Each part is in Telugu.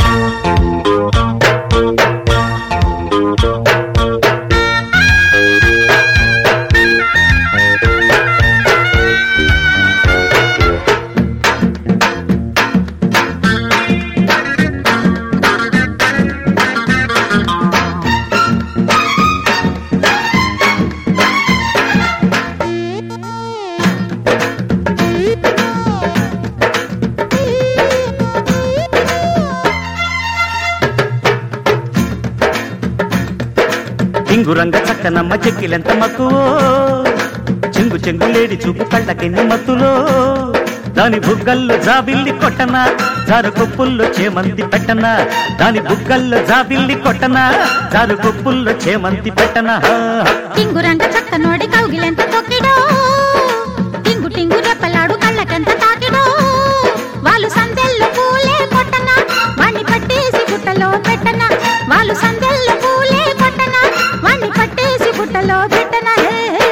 టింగురంగ చక్కనమ్మ చెక్కిలెంత మక్కువో చెంగు చెంగు లేడి చూపు కళ్ళకెన్ని మత్తులో దాని బుగ్గల్లో జాబిల్లి కొట్టన జారు కొప్పుల్లో చేమంతి పెట్టన దాని బుగ్గల్లో జాబిల్లి కొట్టన జారు కొప్పుల్లో చేమంతి పెట్టన టింగురంగ చక్క నోడి కౌగిలెంత తొక్కిడో టింగు టింగు రెప్పలాడు కళ్ళకెంత తాకిడో వాళ్ళు సందెల్లో పూలే కొట్టన వాణ్ణి పట్టేసి గుట్టలో పెట్టన వాళ్ళు సందెల్లో పూలే కొట్టన వాణ్ణి పట్టేసి గుట్టలో పెట్టన హే, హే.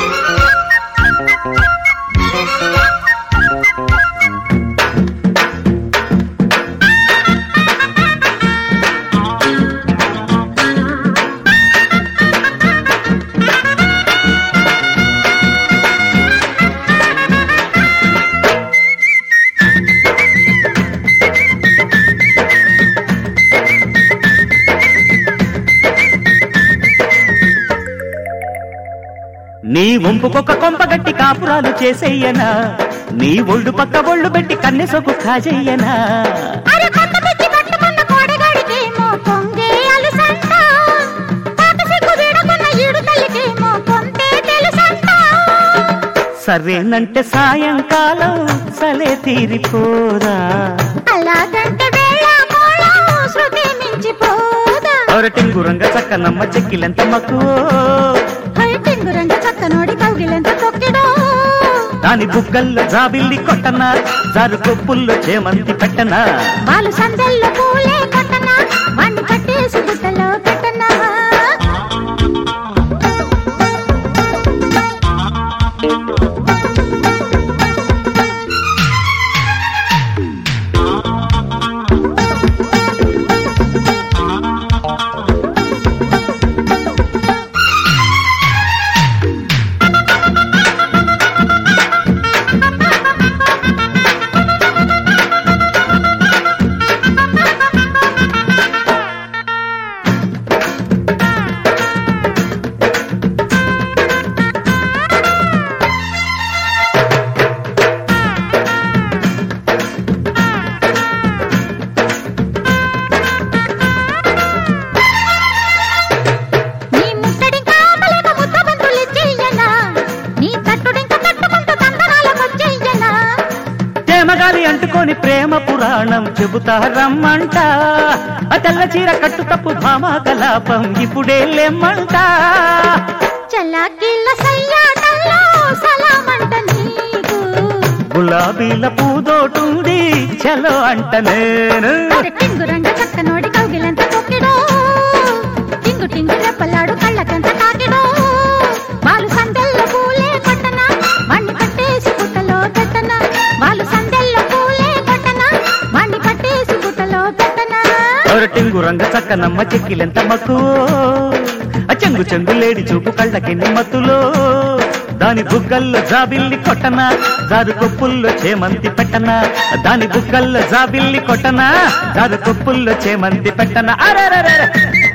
నీ వంపుకొక కొంపగట్టి కాపురాలు చేసేయనా నీ ఒళ్ళు పక్క ఒళ్ళు పెట్టి కన్నెసొకు కాజెయ్యనా అరే కొత్త పిచ్చి పట్టుకున్న కోడగాడికేమో కొంగే అలుసంట పాత సిగ్గు వీడకున్న ఈడు తల్లికేమో కొంతే తెలుసంట సరేనంటే సాయంకాలం సలే తీరిపోదా అలాగంటే వేళ కోళం శృతి మించిపోదా ఒరటింగురంగ చక్కనమ్మ చెక్కిలెంత మక్కువో హై టింగురంగ చక్కనోడి కౌగిలెంత తొక్కిడో దాని బుగ్గల్లో జాబిల్లి కొట్టన జారు కొప్పుల్లో చేమంతి పెట్టన వాళ్ళు సందెల్లో పూలే కొట్టనా వాణ్ణి పట్టేసి గుట్టలో పెట్టనా నీ ముట్టడింకా అమలేక ముద్ద బంతులు చెయ్యనా నీ తట్టుడింక తట్టుకుంటూ తందనాలకొచ్చెయ్యనా తేమగాలి అంటుకొని ప్రేమ పురాణం చెబుతా రమ్మంట ఆ తెల్ల చీర కట్టు తప్పు భామా కలాపం ఇప్పుడే లేమ్మంట చల్లాకిళ్ళ సయ్యాటల్లో సలామంట నీకు గులాబీల పూదోటుంది చలో అంట నేను అరే టింగురంగ చక్కనోడి కౌగిలంత తొక్కిడో టింగు టింగు రెప్పలాడు కళ్ళకంత తాకిడో వాళ్ళు సందెల్లో పూలే కొట్టనా వాణ్ణి పట్టేసి గుట్టలో పెట్టనా వాళ్ళు సందెల్లో పూలే కొట్టనా వాణ్ణి పట్టేసి గుట్టలో పెట్టనా ఒరటింగు రంగ చక్కనమ్మ చెక్కిలెంత మక్కువో ఆ చెంగు చెంగు లేడి చూపు కళ్ళకెన్ని మత్తులో దాని బుగ్గల్లో జాబిల్లి కొట్టనా జారు కొప్పుల్లో చేమంతి పెట్టనా దాని బుగ్గల్లో జాబిల్లి కొట్టనా జారు కొప్పుల్లో చేమంతి పెట్టనా అరే